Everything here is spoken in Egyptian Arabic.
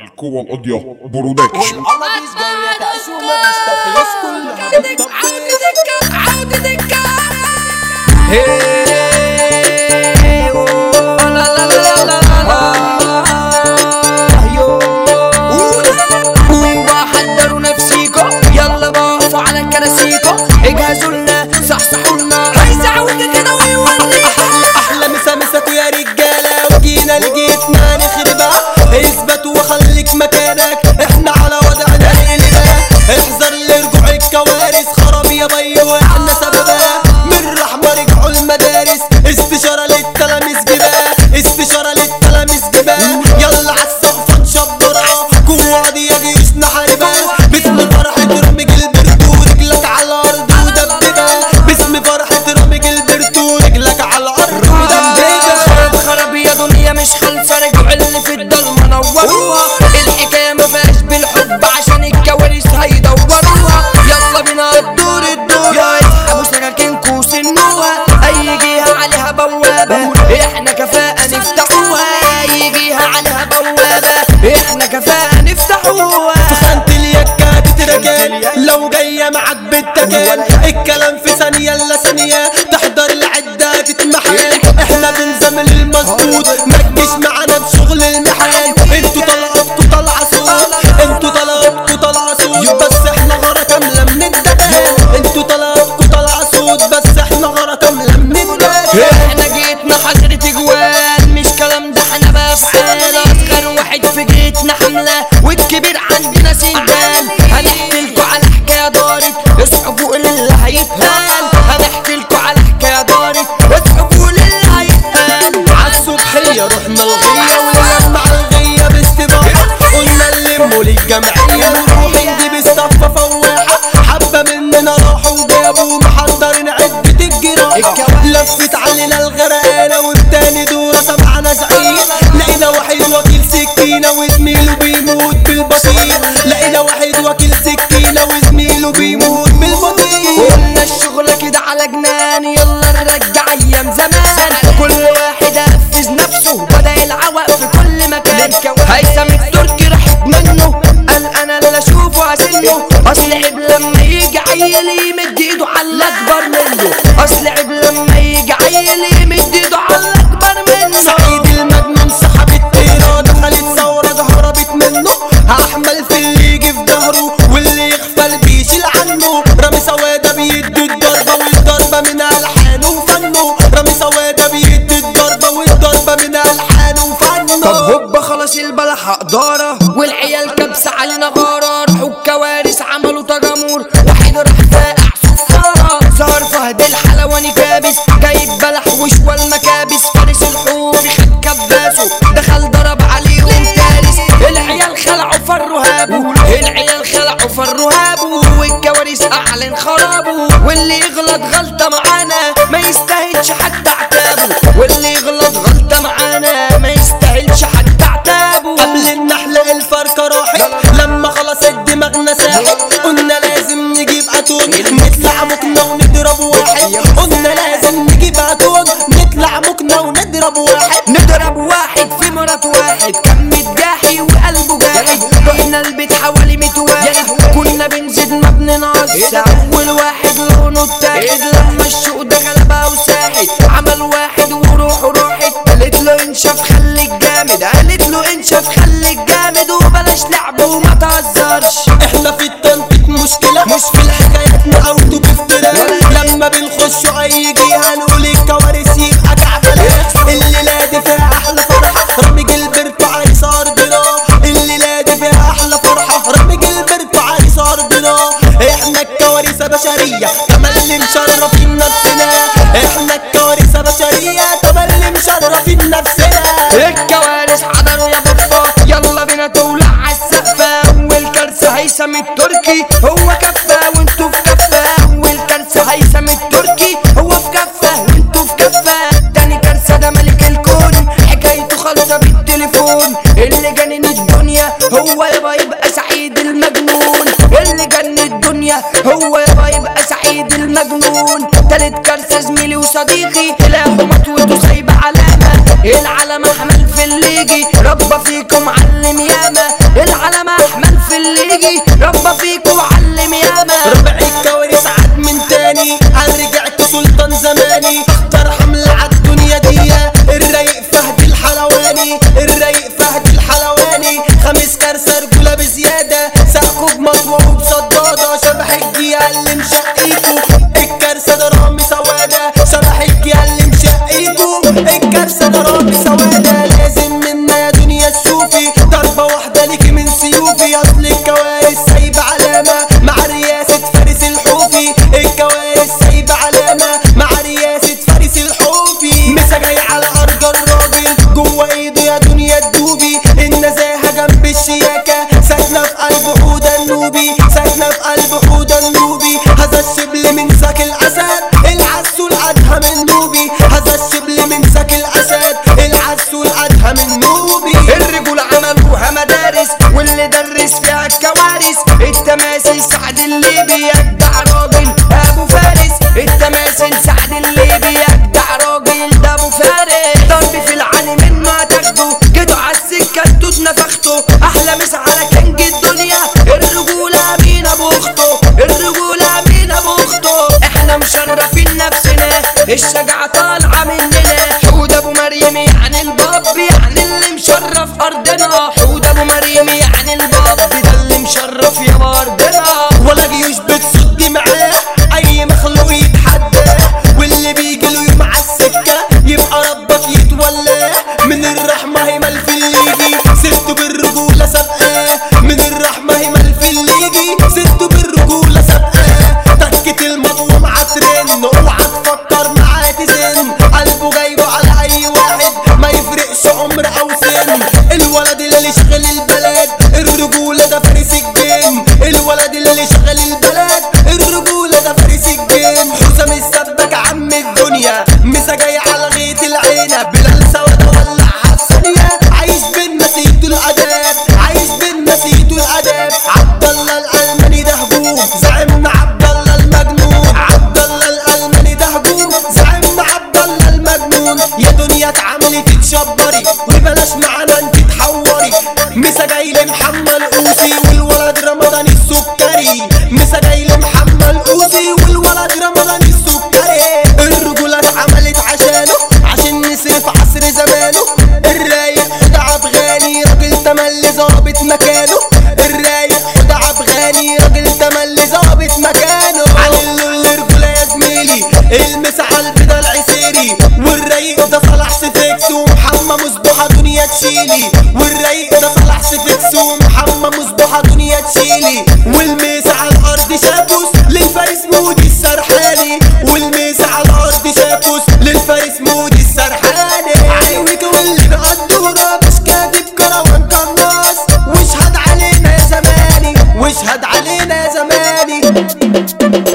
القوة القاضية برودكشن والقلبيز جاية تعيش ومفيش تخلص كلها بالتطبيق وحضروا نفسيكم يلا بقفوا على كراسيكم اجهزوا لنا صحصحوا لنا هيزعوجة كده ويوليها احلى مسا مساكوا يا رجالة وجينا لجيتنا نخربها اثبت وخليك مكانك احنا على وضعنا نقلبها احذر لرجوع الكوارث خراب يا بي واحنا سببها من رحمة رجعوا المدارس استشارة للتلاميذ جباه استشارة للتلاميذ جباه يلا عالسقف نشبرها جوا دي يا جيش نحاربها باسم فرحة رامج البرد ورجلك على الارض ودببها باسم فرحة رامج البرد ورجلك على الارض ودببها خرب خرب يا دنيا مش خالصة رجعوا اللي في الضلمة نوروها الحكاية ما فيهاش بالحب عشان الكوارث هيدوروها يلا بينا الدور الدور يا اسحبوا سكاكينكوا وسنوها اي جهة عليها بوابة احنا كفاءة نفتحوها اي جهة عليها بوابة احنا كفاءة نفتحوها خانة اليكة تتركن لو جاية معاك بالتكن الكلام في ثانية الا ثانية تحضر العدة تتمحن احنا بنزمل المظبوط ما تجيش معانا بشغل المحن انتوا طلعتوا طلعة صوت انتوا طلعتوا طلعة صوت بس احنا غارة كاملة من الدكان انتوا طلعتوا طلعة صوت بس احنا غارة كاملة من الدكان احنا جيتنا حضرة جوال مش كلام ده احنا بفعال اصغر واحد في جيتنا حملة والكبير عندنا سندان هنحكي لكم على حكاية دارت اصحوا فوق اللي هيتقال هنحكي لكم على حكاية دارت اصحوا فوق اللي هيتقال عالصبحية رحنا الغية ولما الغية باستباحة قلنا نلموا للجمعية نروح نجيب الصفة فواحة حبة مننا راحوا وجابوا محضرين عدة الجراحة لفت علينا الغرقانة والتاني دورة سمعنا زعيق لقينا واحد وكيل سكينة وزميله بيموت بالبطيء لقينا واحد وكيل سكينة وزميله بيموت بالبطيء قلنا الشغل كده على جنان يلا نرجع ايام زمان كل واحد قفز نفسه بدا العوق في كل مكان هيثم التركي راحت منه قال انا اللي اشوفه اسنه اصل عيب لما يجي عيل يمد ايده على الاكبر منه اصل عيب لما يجي عيل يمد ايده على الاكبر منه سعيد المجنون سحب الطيرة دخلت ثورة ده هربت منه هحمل في اللي يجي في ظهره واللي يغفل بيشيل عنه رامي سوادة بيدي الضربة والضربة من ألحانه وفنه رامي سوادة بيدي الضربة والضربة من ألحانه وفنه طب هوبا خلاص البلح قدارة والعيال كبسة علينا غارة راحوا الكوارث عملوا تجمهور واحد راح فاقع صفارة ظهر فهد الحلواني كابس جايب بلح وشوى المكابس فارس الحوف خد كباسه دخل ضرب عليهم تارس العيال خلعوا فروا هابوا العيال خلعوا فروا هابوا والكوارث اعلن خرابه واللي يغلط غلطة معانا ما يستاهلش حتى عتابه واللي يغلط غلطة معانا ما يستاهلش حتى عتابه قبل النحلة الفركة راحت لما خلاص دماغنا ساحت قلنا لازم نجيب اتون نطلع مكنا ونضرب واحد قلنا لازم نجيب اتون نطلع مكنا ونضرب واحد نضرب واحد في مرات واحد كان متجاحي وقلبه جاحد رحنا البيت حوالي 100 واحد كنا بنزيد ما بننقص اول واحد لونه اتاخد لما الشوق ده غلبها وساحت عمل واحد وروحه راحت قالت له انشف خليك جامد قالت له انشف خليك جامد وبلاش لعب وما تهزرش احنا في التنطيط مشكلة مش في الحكايات او بافتراء لما بنخش اي جهة هنقول الكوارث يبقى كعبلة الليلة دي فيها احلى فرحة رامي جلبرت عريس ارضنا الليلة دي فيها احلى فرحة رامي جلبرت عريس ارضنا احنا الكوارث بشرية تملي مشرفين نفسنا احنا الكوارث بشرية تملي مشرفين نفسنا الكوارث حضروا يا بابا يلا بينا تولع عالسقفة والكرسي هيثم التركي هو كفة وانتوا في كفة والكرسي هيثم التركي هو في كفة وانتوا في كفة تاني كرسي ده ملك الكون حكايته خالصة بالتليفون اللي جنن الدنيا هو يبقى يبقى سعيد المجنون اللي جنن الدنيا هو يبقى يبقى سعيد المجنون تالت كرسي زميلي وصديقي تلاقوا مطوته سايبة علامة العلم احمل في الليجي ربى فيكم علم ياما الليجي ربى فيك وعلم ياما ربع الكوارث عاد من تاني انا رجعت سلطان زماني اختار حملة عالدنيا دي الرايق فهد الحلواني الرايق فهد الحلواني خمس كارثة رجولة بزيادة ساقوا بمطوة وبصدادة شبح الجيال اللي مشقيكوا الكارثة ده رامي سوادة شبح الجيال اللي مشقيكوا الكارثة ده رامي سوادة لازم منا يا دنيا تشوفي ضربة واحدة ليكي من سيوفي اصل الكوارث سايبة علامة مع رياسة فارس الحوفي الكوارث سايبة علامة مع رياسة فارس الحوفي مسا جاي على ارض الراجل جوه ايده يا دنيا تدوبي النزاهة جنب الشياكة ساكنة في قلب حوضة النوبي ساكنة في قلب حوضة النوبي هذا الشبل من ساك الاسد العسول ادهى من نوبي هذا الشبل من ساك الاسد العسول ادهى من نوبي الرجول عملوها مدارس واللي درس فيها الكوارث التماثيل سعد الليبي يجدع راجل ابو فارس التماثيل سعد الليبي يجدع راجل ده ابو فارس ضرب في العلي من ما تاخده جيتوا على السكه انتوا اتنفختوا احلى مسا على كنج الدنيا الرجوله مين ابو اخته الرجوله مين ابو اخته احنا مشرفين نفسنا الشجاعه طالعه مننا حود ابو مريم يعني الباب يعني اللي مشرف ارضنا حود ابو مريم يعني الباب ده اللي مشرف يا ارضنا ولا جيوش بتصد معاه اي مخلوق يتحدى واللي بيجي له يوم على السكه يبقى ربك يتولاه من الرحمه هيمل في اللي يجي سبته بالرجوله سابقاه من الرحمه هيمل في اللي يجي سبته بالرجوله سابقاه تكة المطوه مع ترن اوعى تفكر معاه تزن قلبه جايبه على اي واحد ما يفرقش عمر او سن الولد اللي شغل البلد الرجوله ده فارس الجن الولد اللي شغل البلد الرجوله ده فارس الجن حسام السباك عم الدنيا مسا جاي على غيط العينه بلال سواد ولعها في ثانيه عايش بين نسيته الاداب عايش بين نسيته الاداب عبد الله الالماني ده هجوم زعيمنا عبد الله المجنون عبد الله الالماني ده هجوم زعيمنا عبد الله المجنون يا دنيا اتعاملي تتشبري وبلاش معانا انت تحوري مسا جاي لمحمد قوسي والولد رمضان السكري مسا جاي لمحمد قوسي والولد رمضان السكري الرجولة اتعملت عشانه عشان نصرف عصر زمانه الرايق حدى عبغاني راجل تملي ظابط مكانه الرايق حدى عبغاني راجل تملي ظابط مكانه على اللي رجولة يا زميلي المس على البيضة العسيري والرايق ده صلاح سفيكس ومحمى مصبوحة دنيا تشيلي والرايق ده صلاح سفيكس ومحمى مصبوحة دنيا تشيلي والميس على الارض شافوس للفارس مودي السرحاني والميس على الارض شافوس للفارس مودي السرحاني عيونك واللي بقدوره مش كاتب كروان قناص واشهد علينا يا زماني واشهد علينا يا زماني